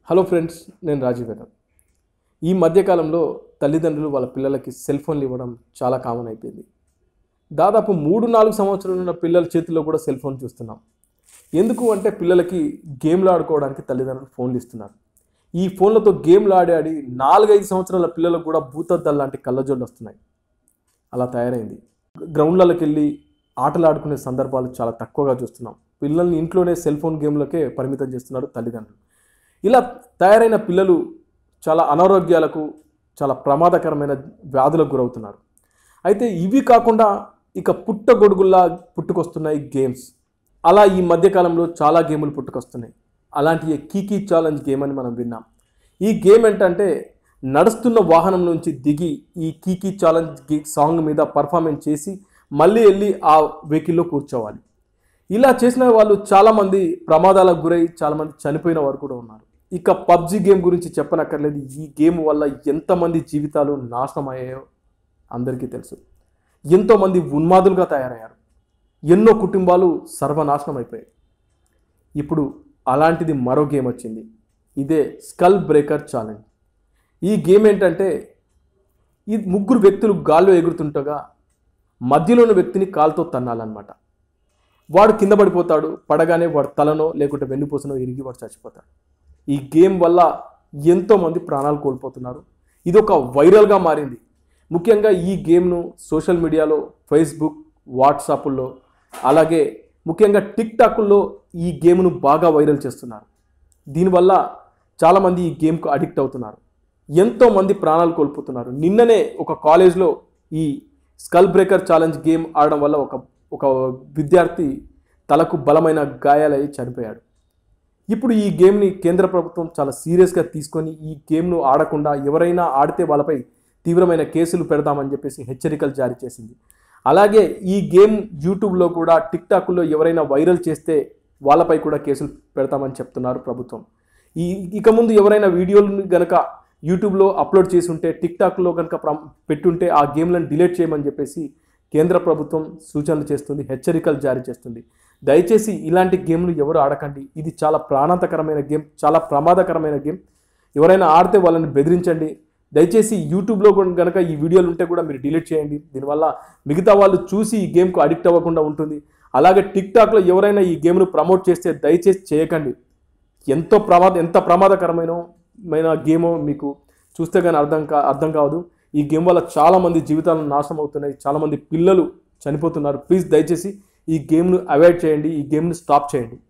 hello friends నేను రాజీవ్ వేదం ఈ మధ్యకాలంలో తల్లిదండ్రులు వాళ్ళ పిల్లలకి సెల్ ఫోన్లు ఇవ్వడం చాలా కామన్ అయిపోయింది దాదాపు మూడు నాలుగు సంవత్సరాలు ఉన్న పిల్లల చేతుల్లో కూడా సెల్ ఫోన్ చూస్తున్నాం ఎందుకు అంటే పిల్లలకి గేమ్లు ఆడుకోవడానికి తల్లిదండ్రులు ఫోన్లు ఇస్తున్నారు ఈ ఫోన్లతో గేమ్లు ఆడి ఆడి నాలుగైదు సంవత్సరాల పిల్లలకు కూడా భూతద్దాలు లాంటి కళ్ళజోళ్ళు వస్తున్నాయి అలా తయారైంది గ్రౌండ్లలోకి వెళ్ళి ఆటలు ఆడుకునే సందర్భాలు చాలా తక్కువగా చూస్తున్నాం పిల్లల్ని ఇంట్లోనే సెల్ ఫోన్ గేమ్లకే పరిమితం చేస్తున్నారు తల్లిదండ్రులు ఇలా తయారైన పిల్లలు చాలా అనారోగ్యాలకు చాలా ప్రమాదకరమైన వ్యాధులకు గురవుతున్నారు అయితే ఇవి కాకుండా ఇక పుట్టగొడుగుల్లా పుట్టుకొస్తున్నాయి గేమ్స్ అలా ఈ మధ్యకాలంలో చాలా గేములు పుట్టుకొస్తున్నాయి అలాంటి కీకీ ఛాలెంజ్ గేమ్ అని మనం విన్నాం ఈ గేమ్ ఏంటంటే నడుస్తున్న వాహనం నుంచి దిగి ఈ కీకీ ఛాలెంజ్ గి- సాంగ్ మీద పర్ఫార్మెన్స్ చేసి మళ్ళీ వెళ్ళి ఆ వెహికల్లో కూర్చోవాలి ఇలా చేసిన వాళ్ళు చాలామంది ప్రమాదాలకు గురై చాలామంది చనిపోయిన వారు కూడా ఉన్నారు ఇక పబ్జి గేమ్ గురించి చెప్పనక్కర్లేదు ఈ గేమ్ వల్ల ఎంతమంది జీవితాలు నాశనం అయ్యాయో అందరికీ తెలుసు ఎంతోమంది ఉన్మాదులుగా తయారయ్యారు ఎన్నో కుటుంబాలు సర్వనాశనం అయిపోయాయి ఇప్పుడు అలాంటిది మరో గేమ్ వచ్చింది ఇదే స్కల్ బ్రేకర్ ఛాలెంజ్ ఈ గేమ్ ఏంటంటే ఈ ముగ్గురు వ్యక్తులు గాల్లో ఎగురుతుండగా మధ్యలోని వ్యక్తిని కాలుతో తన్నాలన్నమాట వాడు కింద పడిపోతాడు పడగానే వాడు తలనో లేకుంటే వెన్నుపూసనో ఇరిగి వాడు చచ్చిపోతాడు ఈ గేమ్ వల్ల ఎంతోమంది ప్రాణాలు కోల్పోతున్నారు ఇది ఒక వైరల్గా మారింది ముఖ్యంగా ఈ గేమ్ను సోషల్ మీడియాలో ఫేస్బుక్ వాట్సాప్లో అలాగే ముఖ్యంగా టిక్ టాక్లో ఈ గేమ్ను బాగా వైరల్ చేస్తున్నారు దీనివల్ల చాలామంది ఈ గేమ్కు అడిక్ట్ అవుతున్నారు ఎంతోమంది ప్రాణాలు కోల్పోతున్నారు నిన్ననే ఒక కాలేజ్లో ఈ స్కల్ బ్రేకర్ ఛాలెంజ్ గేమ్ ఆడడం వల్ల ఒక ఒక విద్యార్థి తలకు బలమైన గాయాలై చనిపోయాడు ఇప్పుడు ఈ గేమ్ని కేంద్ర ప్రభుత్వం చాలా సీరియస్గా తీసుకొని ఈ గేమ్ను ఆడకుండా ఎవరైనా ఆడితే వాళ్ళపై తీవ్రమైన కేసులు పెడతామని చెప్పేసి హెచ్చరికలు జారీ చేసింది అలాగే ఈ గేమ్ యూట్యూబ్లో కూడా టిక్ టాక్లో ఎవరైనా వైరల్ చేస్తే వాళ్ళపై కూడా కేసులు పెడతామని చెప్తున్నారు ప్రభుత్వం ఈ ఇక ముందు ఎవరైనా వీడియోలను గనక యూట్యూబ్లో అప్లోడ్ చేసి ఉంటే టిక్ టాక్లో కనుక ప్రం- పెట్టుంటే ఆ గేమ్లను డిలీట్ చేయమని చెప్పేసి కేంద్ర ప్రభుత్వం సూచనలు చేస్తుంది హెచ్చరికలు జారీ చేస్తుంది దయచేసి ఇలాంటి గేమ్లు ఎవరు ఆడకండి ఇది చాలా ప్రాణాంతకరమైన గేమ్ చాలా ప్రమాదకరమైన గేమ్ ఎవరైనా ఆడితే వాళ్ళని బెదిరించండి దయచేసి యూట్యూబ్లో కూడా కనుక ఈ వీడియోలు ఉంటే కూడా మీరు డిలీట్ చేయండి దీనివల్ల మిగతా వాళ్ళు చూసి ఈ గేమ్కు అడిక్ట్ అవ్వకుండా ఉంటుంది అలాగే టిక్ టాక్లో ఎవరైనా ఈ గేమ్ను ప్రమోట్ చేస్తే దయచేసి చేయకండి ఎంతో ప్రమాద ఎంత ప్రమాదకరమైన మైన గేమో మీకు చూస్తే కానీ అర్థం కా అర్థం కావదు ఈ గేమ్ వల్ల చాలామంది జీవితాలు నాశనం అవుతున్నాయి చాలామంది పిల్లలు చనిపోతున్నారు ప్లీజ్ దయచేసి ఈ గేమ్ను అవాయిడ్ చేయండి ఈ గేమ్ను స్టాప్ చేయండి